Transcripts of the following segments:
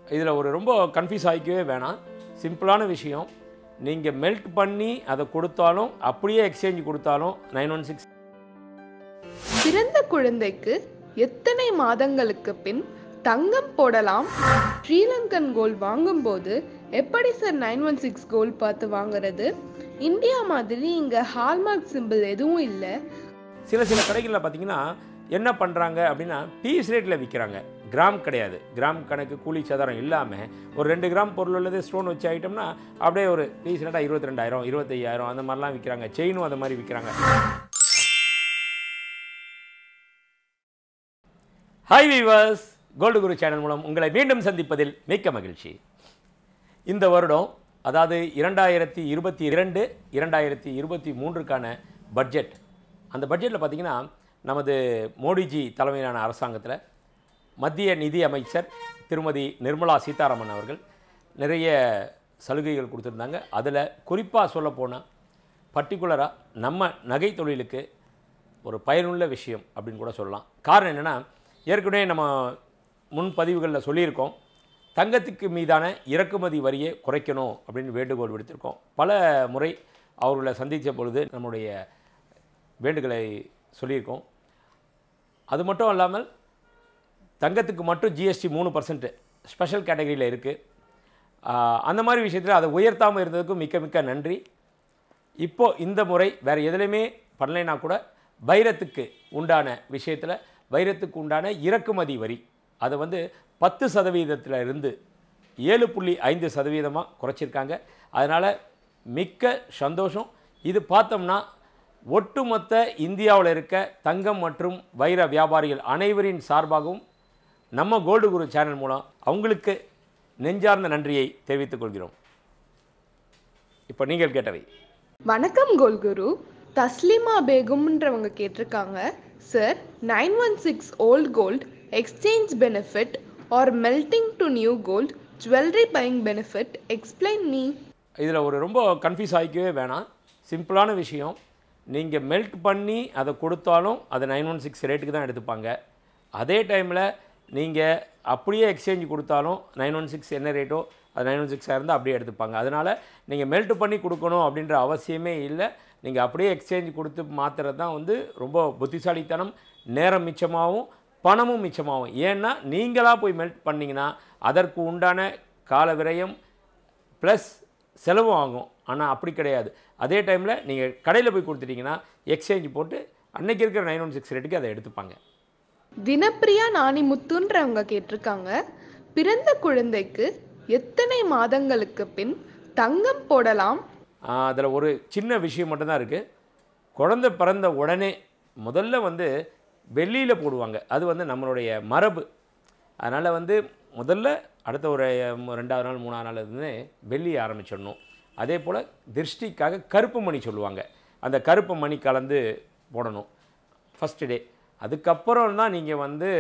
இதில் ஒரு ரொம்ப கன்ஃபியூஸ் ஆகிக்கவே வேணாம் சிம்பிளான விஷயம் நீங்கள் மெல்ட் பண்ணி அதை கொடுத்தாலும் அப்படியே எக்ஸ்சேஞ்ச் கொடுத்தாலும் நைன் ஒன் சிக்ஸ் பிறந்த குழந்தைக்கு எத்தனை மாதங்களுக்கு பின் தங்கம் போடலாம் ஸ்ரீலங்கன் கோல்ட் வாங்கும்போது எப்படி sir nine one six gold பார்த்து வாங்குறது இந்தியா மாதிரி இங்கே ஹால்மார்க் சிம்பிள் எதுவும் இல்லை சில சில கடைகளில் பார்த்தீங்கன்னா என்ன பண்ணுறாங்க அப்படின்னா பீஸ் ரேட்டில் விற்கிறாங்க கிராம் கிடையாது கிராம் கணக்கு கூலி சதாரம் இல்லாமல் ஒரு ரெண்டு கிராம் பொருள் உள்ளது ஸ்டோன் வச்சு ஆகிட்டோம்னா அப்படியே ஒரு பீஸ் ரேட்டாக இருபத்தி ரெண்டாயிரம் இருபத்தையாயிரம் அந்த மாதிரிலாம் விற்கிறாங்க செயினும் அந்த மாதிரி விற்கிறாங்க hi viewers gold Guru channel மூலம் உங்களை மீண்டும் சந்திப்பதில் மிக்க மகிழ்ச்சி இந்த வருடம் அதாவது இரண்டாயிரத்தி இருபத்தி இரண்டு இரண்டாயிரத்தி இருபத்தி மூன்றுக்கான பட்ஜெட் அந்த பட்ஜெட்டில் பார்த்திங்கன்னா நமது மோடிஜி தலைமையிலான அரசாங்கத்தில் மத்திய நிதி அமைச்சர் திருமதி நிர்மலா சீதாராமன் அவர்கள் நிறைய சலுகைகள் கொடுத்துருந்தாங்க அதில் குறிப்பாக சொல்லப்போனால் பர்டிகுலராக நம்ம நகை தொழிலுக்கு ஒரு பயனுள்ள விஷயம் அப்படின்னு கூட சொல்லலாம் காரணம் என்னென்னா ஏற்கனவே நம்ம முன்பதிவுகளில் சொல்லியிருக்கோம் தங்கத்துக்கு மீதான இறக்குமதி வரியை குறைக்கணும் அப்படின்னு வேண்டுகோள் விடுத்திருக்கோம் பல முறை அவர்களை சந்தித்த பொழுது நம்முடைய வேண்டுகளை சொல்லியிருக்கோம் அது மட்டும் இல்லாமல் தங்கத்துக்கு மட்டும் ஜிஎஸ்டி மூணு பர்சன்ட் ஸ்பெஷல் கேட்டகரியில் இருக்குது அந்த மாதிரி விஷயத்தில் அதை உயர்த்தாமல் இருந்ததுக்கும் மிக்க மிக்க நன்றி இப்போ இந்த முறை வேறு எதுலையுமே பண்ணலைன்னா கூட வைரத்துக்கு உண்டான விஷயத்தில் வைரத்துக்கு உண்டான இறக்குமதி வரி அதை வந்து பத்து சதவீதத்தில் இருந்து ஏழு புள்ளி ஐந்து சதவீதமாக குறைச்சிருக்காங்க அதனால் மிக்க சந்தோஷம் இது பார்த்தோம்னா ஒட்டுமொத்த இந்தியாவில் இருக்க தங்கம் மற்றும் வைர வியாபாரிகள் அனைவரின் சார்பாகவும் நம்ம கோல்டு குரு சேனல் மூலம் அவங்களுக்கு நெஞ்சார்ந்த நன்றியை தெரிவித்துக் கொள்கிறோம் இப்போ நீங்கள் கேட்டவை வணக்கம் கோல்குரு தஸ்லிமா பேகம்ன்றவங்க கேட்டிருக்காங்க sir nine one six old gold exchange benefit or melting to new gold jewellery buying benefit explain me இதில் ஒரு ரொம்ப கன்ஃபியூஸ் ஆகிக்கவே வேணாம் சிம்பிளான விஷயம் நீங்கள் மெல்ட் பண்ணி அதை கொடுத்தாலும் அது நைன் ஒன் சிக்ஸ் ரேட்டுக்கு தான் எடுத்துப்பாங்க அதே டைமில் நீங்கள் அப்படியே எக்ஸ்சேஞ்ச் கொடுத்தாலும் நைன் ஒன் சிக்ஸ் என்ன ரேட்டோ அது நைன் ஒன் சிக்ஸாக இருந்தால் அப்படியே எடுத்துப்பாங்க அதனால் நீங்கள் மெல்ட் பண்ணி கொடுக்கணும் அப்படின்ற அவசியமே இல்லை நீங்கள் அப்படியே எக்ஸ்சேஞ்ச் கொடுத்து மாற்றுறது தான் வந்து ரொம்ப புத்திசாலித்தனம் நேரம் மிச்சமாகவும் பணமும் மிச்சமாகும் ஏன்னா நீங்களாக போய் மெல்ட் பண்ணிங்கன்னா அதற்கு உண்டான கால விரயம் ப்ளஸ் செலவும் ஆகும் ஆனால் அப்படி கிடையாது அதே டைமில் நீங்கள் கடையில் போய் கொடுத்துட்டீங்கன்னா எக்ஸ்சேஞ்ச் போட்டு அன்னைக்கு இருக்கிற நைன் ஒன் சிக்ஸ் ரேட்டுக்கு அதை எடுத்துப்பாங்க தினப்பிரியா நாணிமுத்துன்றவங்க கேட்டிருக்காங்க பிறந்த குழந்தைக்கு எத்தனை மாதங்களுக்கு பின் தங்கம் போடலாம் அதில் ஒரு சின்ன விஷயம் மட்டும்தான் இருக்குது குழந்தை பிறந்த உடனே முதல்ல வந்து வெள்ளியில் போடுவாங்க அது வந்து நம்மளுடைய மரபு அதனால் வந்து முதல்ல அடுத்த ஒரு ரெண்டாவது நாள் மூணாவது நாள் இருந்து வெள்ளி ஆரம்பிச்சிடணும் அதே போல் திருஷ்டிக்காக கருப்பு மணி சொல்லுவாங்க அந்த கருப்பு மணி கலந்து போடணும் ஃபஸ்ட்டு டே அதுக்கப்புறம் தான் நீங்கள் வந்து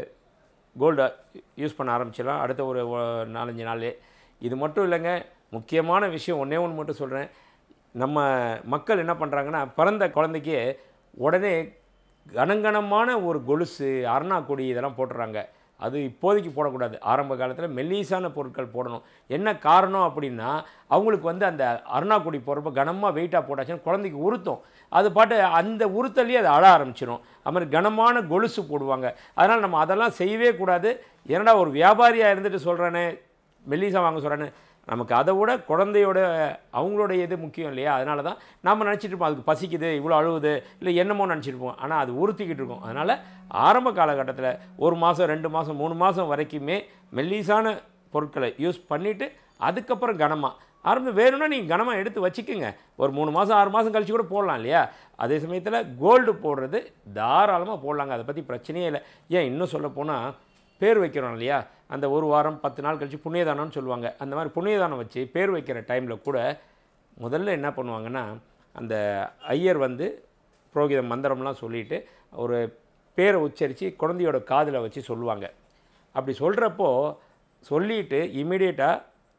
கோல்டை யூஸ் பண்ண ஆரம்பிச்சிடலாம் அடுத்த ஒரு ஒ- நாலஞ்சு நாள்லே இது மட்டும் இல்லைங்க முக்கியமான விஷயம் ஒன்றே ஒன்று மட்டும் சொல்கிறேன் நம்ம மக்கள் என்ன பண்ணுறாங்கன்னா பிறந்த குழந்தைக்கு உடனே கனங்கனமான ஒரு கொலுசு அருணா கொடி இதெல்லாம் போட்டுறாங்க அது இப்போதைக்கு போடக்கூடாது ஆரம்ப காலத்தில் மெல்லிசான பொருட்கள் போடணும் என்ன காரணம் அப்படின்னா அவங்களுக்கு வந்து அந்த அருணா கொடி போடுறப்ப கனமாக வெயிட்டாக போட்டாச்சுன்னா குழந்தைக்கு உறுத்தும் அது பாட்டு அந்த உறுத்தலையே அது அழ ஆரம்பிச்சிடும் அது மாதிரி கனமான கொலுசு போடுவாங்க அதனால் நம்ம அதெல்லாம் செய்யவே கூடாது ஏன்னா ஒரு வியாபாரியாக இருந்துட்டு சொல்கிறேனே மெல்லிசா வாங்க சொல்கிறேன்னு நமக்கு அதை விட குழந்தையோட அவங்களோட இது முக்கியம் இல்லையா அதனால தான் நாம் நினச்சிட்டு இருப்போம் அதுக்கு பசிக்குது இவ்வளோ அழுவுது இல்லை என்னமோ நினச்சிருப்போம் ஆனால் அது உறுத்திக்கிட்டு இருக்கும் அதனால் ஆரம்ப காலகட்டத்தில் ஒரு மாதம் ரெண்டு மாதம் மூணு மாதம் வரைக்குமே மெல்லிசான பொருட்களை யூஸ் பண்ணிவிட்டு அதுக்கப்புறம் கனமாக ஆரம்பம் வேணும்னா நீங்கள் கனமாக எடுத்து வச்சுக்கோங்க ஒரு மூணு மாதம் ஆறு மாதம் கழிச்சு கூட போடலாம் இல்லையா அதே சமயத்தில் கோல்டு போடுறது தாராளமாக போடலாங்க அதை பற்றி பிரச்சனையே இல்லை ஏன் இன்னும் சொல்ல போனால் பேர் வைக்கிறோம் இல்லையா அந்த ஒரு வாரம் பத்து நாள் கழிச்சு புண்ணியதானம்னு சொல்லுவாங்க அந்த மாதிரி புண்ணியதானம் வச்சு பேர் வைக்கிற டைமில் கூட முதல்ல என்ன பண்ணுவாங்கன்னா அந்த ஐயர் வந்து புரோகித மந்திரம்லாம் சொல்லிட்டு ஒரு பேரை உச்சரித்து குழந்தையோட காதில் வச்சு சொல்லுவாங்க அப்படி சொல்கிறப்போ சொல்லிட்டு இமீடியட்டாக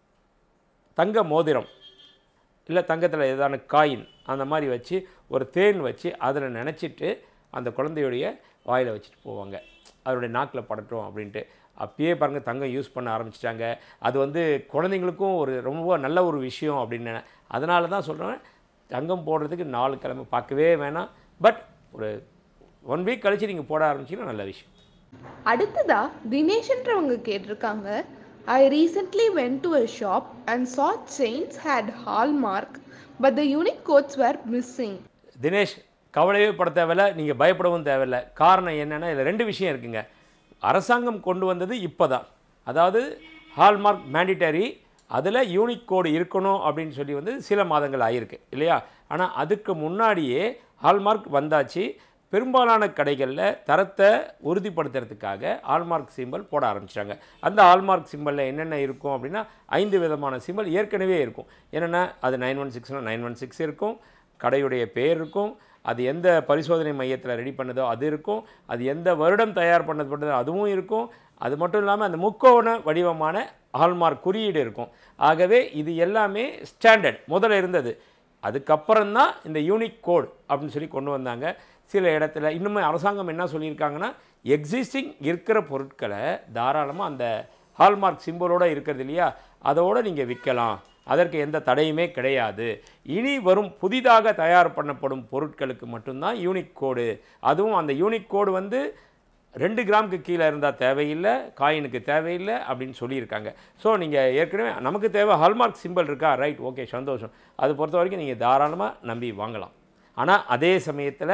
தங்க மோதிரம் இல்லை தங்கத்தில் ஏதான காயின் அந்த மாதிரி வச்சு ஒரு தேன் வச்சு அதில் நினச்சிட்டு அந்த குழந்தையுடைய வாயில் வச்சுட்டு போவாங்க அதனுடைய நாக்கில் படட்டும் அப்படின்ட்டு அப்பயே பாருங்கள் தங்கம் யூஸ் பண்ண ஆரம்பிச்சிட்டாங்க அது வந்து குழந்தைங்களுக்கும் ஒரு ரொம்ப நல்ல ஒரு விஷயம் அப்படின்னு அதனால தான் சொல்கிறேன் தங்கம் போடுறதுக்கு நாலு கிழமை பார்க்கவே வேணாம் பட் ஒரு ஒன் வீக் கழிச்சு நீங்கள் போட ஆரம்பிச்சிங்கன்னா நல்ல விஷயம் அடுத்ததா தினேஷ்ன்றவங்க கேட்டிருக்காங்க I recently went to a shop and saw chains had hallmark but the unique codes were missing Dinesh கவலையே பட தேவையில்ல நீங்கள் பயப்படவும் தேவையில்ல காரணம் என்னென்னா இதில் ரெண்டு விஷயம் இருக்குங்க அரசாங்கம் கொண்டு வந்தது இப்போ தான் அதாவது ஹால்மார்க் மேண்டிட்டரி அதில் யூனிக் கோடு இருக்கணும் அப்படின்னு சொல்லி வந்து சில மாதங்கள் ஆகிருக்கு இல்லையா ஆனால் அதுக்கு முன்னாடியே ஹால்மார்க் வந்தாச்சு பெரும்பாலான கடைகளில் தரத்தை உறுதிப்படுத்துறதுக்காக ஹால்மார்க் சிம்பல் போட ஆரம்பிச்சிட்டாங்க அந்த ஹால்மார்க் சிம்பலில் என்னென்ன இருக்கும் அப்படின்னா ஐந்து விதமான சிம்பல் ஏற்கனவே இருக்கும் என்னென்னா அது நைன் ஒன் சிக்ஸ்னால் நைன் ஒன் சிக்ஸ் இருக்கும் கடையுடைய பேர் இருக்கும் அது எந்த பரிசோதனை மையத்தில் ரெடி பண்ணதோ அது இருக்கும் அது எந்த வருடம் தயார் பண்ணது பண்ணதோ அதுவும் இருக்கும் அது மட்டும் இல்லாமல் அந்த முக்கோண வடிவமான ஹால்மார்க் குறியீடு இருக்கும் ஆகவே இது எல்லாமே ஸ்டாண்டர்ட் முதல்ல இருந்தது அதுக்கப்புறம் தான் இந்த யூனிக் கோட் அப்படின்னு சொல்லி கொண்டு வந்தாங்க சில இடத்துல இன்னுமே அரசாங்கம் என்ன சொல்லியிருக்காங்கன்னா எக்ஸிஸ்டிங் இருக்கிற பொருட்களை தாராளமாக அந்த ஹால்மார்க் சிம்பிளோட இருக்கிறது இல்லையா அதோடு நீங்கள் விற்கலாம் அதற்கு எந்த தடையுமே கிடையாது இனி வரும் புதிதாக தயார் பண்ணப்படும் பொருட்களுக்கு மட்டும்தான் யூனிக் கோடு அதுவும் அந்த யூனிக் கோடு வந்து ரெண்டு கிராமுக்கு கீழே இருந்தால் தேவையில்லை காயினுக்கு தேவையில்லை அப்படின்னு சொல்லியிருக்காங்க ஸோ நீங்கள் ஏற்கனவே நமக்கு தேவை ஹால்மார்க் சிம்பிள் இருக்கா ரைட் ஓகே சந்தோஷம் அது பொறுத்த வரைக்கும் நீங்கள் தாராளமாக நம்பி வாங்கலாம் ஆனால் அதே சமயத்தில்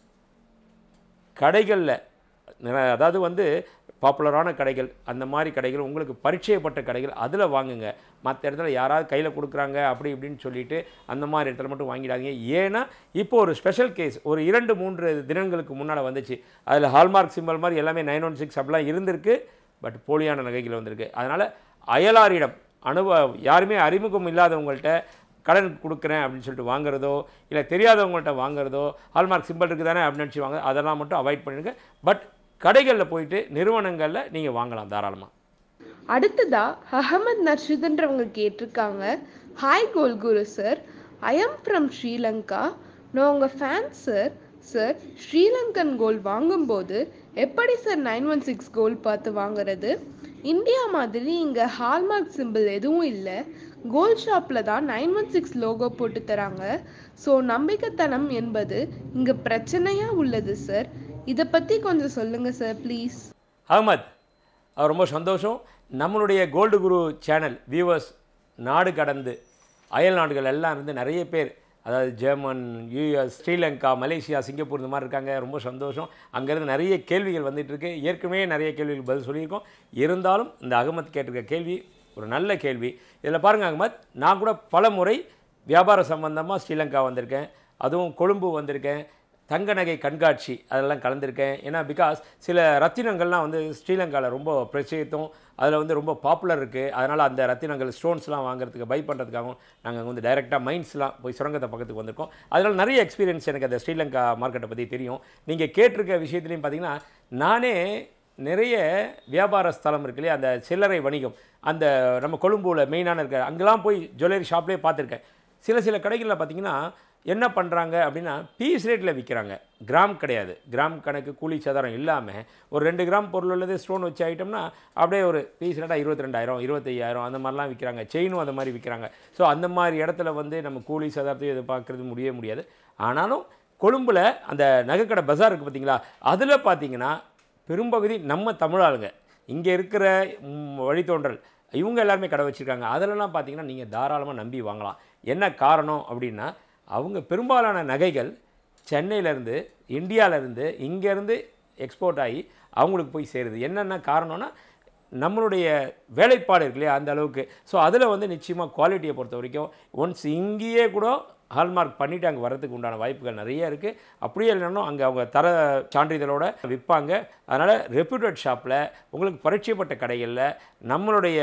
கடைகளில் நிற- அதாவது வந்து பாப்புலரான கடைகள் அந்த மாதிரி கடைகள் உங்களுக்கு பரிச்சயப்பட்ட கடைகள் அதில் வாங்குங்க மற்ற இடத்துல யாராவது கையில் கொடுக்குறாங்க அப்படி இப்படின்னு சொல்லிட்டு அந்த மாதிரி இடத்துல மட்டும் வாங்கிடாதீங்க ஏன்னா இப்போ ஒரு ஸ்பெஷல் கேஸ் ஒரு இரண்டு மூன்று தினங்களுக்கு முன்னால் வந்துச்சு அதில் ஹால்மார்க் சிம்பல் மாதிரி எல்லாமே நைன் ஒன் சிக்ஸ் அப்படிலாம் இருந்திருக்கு பட் போலியான நகைகள் வந்திருக்கு அதனால் அயலாரிடம் அனுபவ யாருமே அறிமுகம் இல்லாதவங்கள்ட்ட கடன் கொடுக்குறேன் அப்படின்னு சொல்லிட்டு வாங்குறதோ இல்லை தெரியாதவங்கள்ட்ட வாங்குறதோ ஹால்மார்க் சிம்பிள் இருக்குது தானே அப்படின்னு நினச்சி வாங்க அதெல்லாம் மட்டும் அவாய்ட் பண்ணிடுங்க பட் கடைகளில் போயிட்டு நிறுவனங்களில் நீங்கள் வாங்கலாம் தாராளமாக அடுத்ததா அகமது நர்ஷித்ன்றவங்க கேட்டிருக்காங்க hi gold guru sir I am from Sri Lanka நான் உங்கள் fan sir sir Sri Lankan gold வாங்கும்போது எப்படி sir nine one six gold பார்த்து வாங்குறது இந்தியா மாதிரி இங்கே ஹால்மார்க் சிம்பிள் எதுவும் இல்லை கோல்ட் ஷாப்பில் தான் நைன் ஒன் சிக்ஸ் லோகோ போட்டு தராங்க ஸோ நம்பிக்கைத்தனம் என்பது இங்கே பிரச்சனையாக உள்ளது சார் இதை பற்றி கொஞ்சம் சொல்லுங்கள் சார் ப்ளீஸ் அகமத் அது ரொம்ப சந்தோஷம் நம்மளுடைய கோல்டு குரு சேனல் வியூவர்ஸ் நாடு கடந்து அயல் நாடுகள் எல்லாம் இருந்து நிறைய பேர் அதாவது German US Sri Lanka Malaysia Singapore இந்த மாதிரி இருக்காங்க ரொம்ப சந்தோஷம் அங்கேருந்து நிறைய கேள்விகள் வந்துட்டு இருக்கு ஏற்கனவே நிறைய கேள்விகள் பதில் சொல்லியிருக்கோம் இருந்தாலும் இந்த அகமத் கேட்டிருக்க கேள்வி ஒரு நல்ல கேள்வி இதில் பாருங்கள் அகமத் நான் கூட பல முறை வியாபார சம்பந்தமாக ஸ்ரீலங்கா வந்திருக்கேன் அதுவும் கொழும்பு வந்திருக்கேன் தங்க நகை கண்காட்சி அதெல்லாம் கலந்துருக்கேன் ஏன்னா பிகாஸ் சில ரத்தினங்கள்லாம் வந்து ஸ்ரீலங்காவில் ரொம்ப பிரச்சயத்தும் அதில் வந்து ரொம்ப பாப்புலர் இருக்குது அதனால் அந்த ரத்தினங்கள் ஸ்டோன்ஸ்லாம் வாங்குறதுக்கு பை பண்ணுறதுக்காகவும் நாங்கள் அங்கே வந்து டைரெக்டாக மைன்ஸ்லாம் போய் சுரங்கத்தை பக்கத்துக்கு வந்திருக்கோம் அதனால் நிறைய எக்ஸ்பீரியன்ஸ் எனக்கு அந்த ஸ்ரீலங்கா மார்க்கெட்டை பற்றி தெரியும் நீங்கள் கேட்டிருக்க விஷயத்துலையும் பார்த்தீங்கன்னா நானே நிறைய வியாபார ஸ்தலம் இருக்கு இல்லையா அந்த சில்லறை வணிகம் அந்த நம்ம கொழும்புல மெயினான இருக்க அங்கெல்லாம் போய் ஜுவல்லரி ஷாப்லேயே பார்த்துருக்கேன் சில சில கடைகளில் பார்த்தீங்கன்னா என்ன பண்ணுறாங்க அப்படின்னா பீஸ் ரேட்டில் விற்கிறாங்க கிராம் கிடையாது கிராம் கணக்கு கூலி சதாரம் இல்லாமல் ஒரு ரெண்டு கிராம் பொருள் உள்ளது ஸ்டோன் வச்சு ஐட்டம்னா அப்படியே ஒரு பீஸ் ரேட்டாக இருபத்தி ரெண்டாயிரம் இருபத்தையாயிரம் அந்த மாதிரிலாம் விற்கிறாங்க செயினும் அந்த மாதிரி விற்கிறாங்க ஸோ அந்த மாதிரி இடத்துல வந்து நம்ம கூலி சதாரத்தையும் எதிர்பார்க்கறது முடியவே முடியாது ஆனாலும் கொழும்பில் அந்த நகைக்கடை பஜார் இருக்குது பார்த்தீங்களா அதில் பார்த்தீங்கன்னா பெரும்பகுதி நம்ம தமிழாளுங்க இங்கே இருக்கிற ம், வழித்தோன்றல் இவங்க எல்லாருமே கடை வச்சுருக்காங்க அதிலலாம் பார்த்தீங்கன்னா நீங்கள் தாராளமாக நம்பி வாங்கலாம் என்ன காரணம் அப்படின்னா அவங்க பெரும்பாலான நகைகள் சென்னையிலேருந்து இந்தியாவிலேருந்து இங்கேருந்து எக்ஸ்போர்ட் ஆகி அவங்களுக்கு போய் சேருது என்னென்ன காரணம்னா நம்மளுடைய வேலைப்பாடு இருக்கு இல்லையா அந்த அளவுக்கு ஸோ அதில் வந்து நிச்சயமாக குவாலிட்டியை பொறுத்த வரைக்கும் ஒன்ஸ் இங்கேயே கூட ஹால்மார்க் பண்ணிட்டு அங்கே வர்றதுக்கு உண்டான வாய்ப்புகள் நிறைய இருக்குது அப்படியே இல்லைன்னா அங்கே அவங்க தர சான்றிதழோட விற்பாங்க அதனால் ரெப்யூட்டட் ஷாப்பில் உங்களுக்கு பரிச்சயப்பட்ட கடைகளில் நம்மளுடைய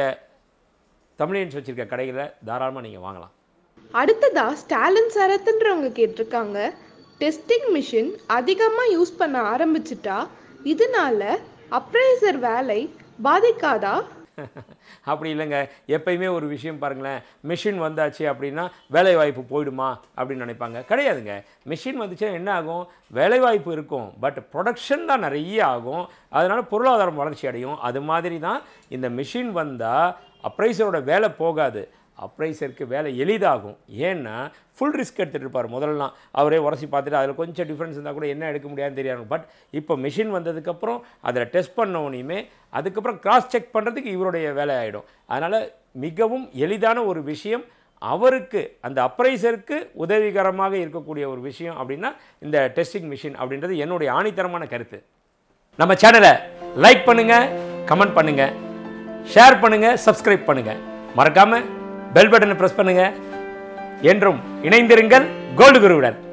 தமிழியன்ஸ் வச்சுருக்க கடைகளில் தாராளமாக நீங்கள் வாங்கலாம் அடுத்ததா ஸ்டாலின் சரத்ன்றவங்க கேட்டிருக்காங்க டெஸ்டிங் மிஷின் அதிகமாக யூஸ் பண்ண ஆரம்பிச்சிட்டா இதனால அப்ரைசர் வேலை பாதிக்காதா அப்படி இல்லைங்க எப்பயுமே ஒரு விஷயம் பாருங்களேன் மிஷின் வந்தாச்சு அப்படின்னா வேலைவாய்ப்பு போயிடுமா அப்படின்னு நினைப்பாங்க கிடையாதுங்க மிஷின் வந்துச்சுன்னா என்ன ஆகும் வேலைவாய்ப்பு இருக்கும் பட் ப்ரொடக்ஷன் தான் நிறைய ஆகும் அதனால் பொருளாதாரம் வளர்ச்சி அடையும் அது மாதிரி தான் இந்த மிஷின் வந்தால் அப்ரைசரோட வேலை போகாது அப்ரைசருக்கு வேலை எளிதாகும் ஏன்னா ஃபுல் ரிஸ்க் எடுத்துகிட்டு இருப்பார் முதல்லாம் அவரே உரசி பார்த்துட்டு அதில் கொஞ்சம் டிஃப்ரென்ஸ் இருந்தால் கூட என்ன எடுக்க முடியாதுன்னு தெரியாது பட் இப்போ மிஷின் வந்ததுக்கப்புறம் அதில் டெஸ்ட் பண்ண உடனேயுமே அதுக்கப்புறம் கிராஸ் செக் பண்ணுறதுக்கு இவருடைய வேலை ஆகிடும் அதனால் மிகவும் எளிதான ஒரு விஷயம் அவருக்கு அந்த அப்ரைசருக்கு உதவிகரமாக இருக்கக்கூடிய ஒரு விஷயம் அப்படின்னா இந்த டெஸ்டிங் மிஷின் அப்படின்றது என்னுடைய ஆணித்தரமான கருத்து நம்ம சேனலை லைக் பண்ணுங்க கமெண்ட் பண்ணுங்க ஷேர் பண்ணுங்க சப்ஸ்கிரைப் பண்ணுங்க மறக்காம பெல் பட்டனை பிரஸ் பண்ணுங்க என்றும் இணைந்திருங்கள் கோல்டு குருவுடன்